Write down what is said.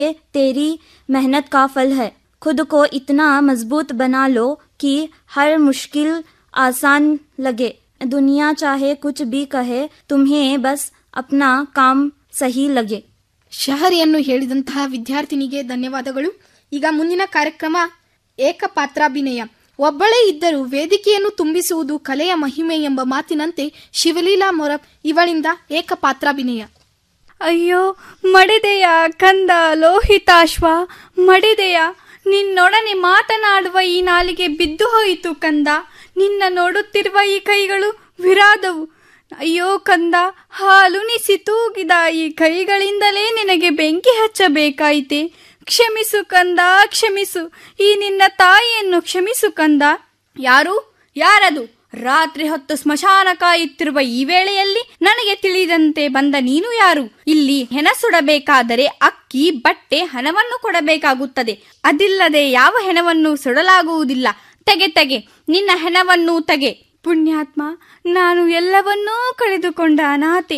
ये तेरी मेहनत का फल है खुद को इतना मजबूत बना लो कि हर मुश्किल आसान लगे दुनिया चाहे कुछ भी कहे तुम्हें बस अपना काम सही लगे ಶಹರಿಯನ್ನು ಹೇಳಿದಂತಹ ವಿದ್ಯಾರ್ಥಿನಿಗೆ ಧನ್ಯವಾದಗಳು ಈಗ ಮುಂದಿನ ಕಾರ್ಯಕ್ರಮ ಏಕಪಾತ್ರಾಭಿನಯ ಒಬ್ಬಳೇ ಇದ್ದರೂ ವೇದಿಕೆಯನ್ನು ತುಂಬಿಸುವುದು ಕಲೆಯ ಮಹಿಮೆ ಎಂಬ ಮಾತಿನಂತೆ ಶಿವಲೀಲಾ ಮೊರಬ್ ಇವಳಿಂದ ಏಕಪಾತ್ರಾಭಿನಯ ಅಯ್ಯೋ ಮಡಿದೆಯ ಕಂದ ಲೋಹಿತಾಶ್ವ ಮಡಿದೆಯ ನಿನ್ನೊಡನೆ ಮಾತನಾಡುವ ಈ ನಾಲಿಗೆ ಬಿದ್ದು ಹೋಯಿತು ಕಂದ ನಿನ್ನ ನೋಡುತ್ತಿರುವ ಈ ಕೈಗಳು ವಿರಾದವು ಅಯ್ಯೋ ಕಂದ ಹಾಲುಣಿಸಿ ತೂಗಿದ ಈ ಕೈಗಳಿಂದಲೇ ನಿನಗೆ ಬೆಂಕಿ ಹಚ್ಚಬೇಕಾಯಿತೆ ಕ್ಷಮಿಸು ಕಂದ ಕ್ಷಮಿಸು ಈ ನಿನ್ನ ತಾಯಿಯನ್ನು ಕ್ಷಮಿಸು ಕಂದ ಯಾರು ಯಾರದು ರಾತ್ರಿ ಹೊತ್ತು ಸ್ಮಶಾನ ಕಾಯುತ್ತಿರುವ ಈ ವೇಳೆಯಲ್ಲಿ ನನಗೆ ತಿಳಿದಂತೆ ಬಂದ ನೀನು ಯಾರು ಇಲ್ಲಿ ಹೆಣ ಸುಡಬೇಕಾದರೆ ಅಕ್ಕಿ ಬಟ್ಟೆ ಹಣವನ್ನು ಕೊಡಬೇಕಾಗುತ್ತದೆ ಅದಿಲ್ಲದೆ ಯಾವ ಹೆಣವನ್ನು ಸುಡಲಾಗುವುದಿಲ್ಲ ತೆಗೆ ತೆಗೆ ನಿನ್ನ ಹೆಣವನ್ನು ತೆಗೆ ಪುಣ್ಯಾತ್ಮ ನಾನು ಎಲ್ಲವನ್ನೂ ಕಳೆದುಕೊಂಡ ಅನಾಥೆ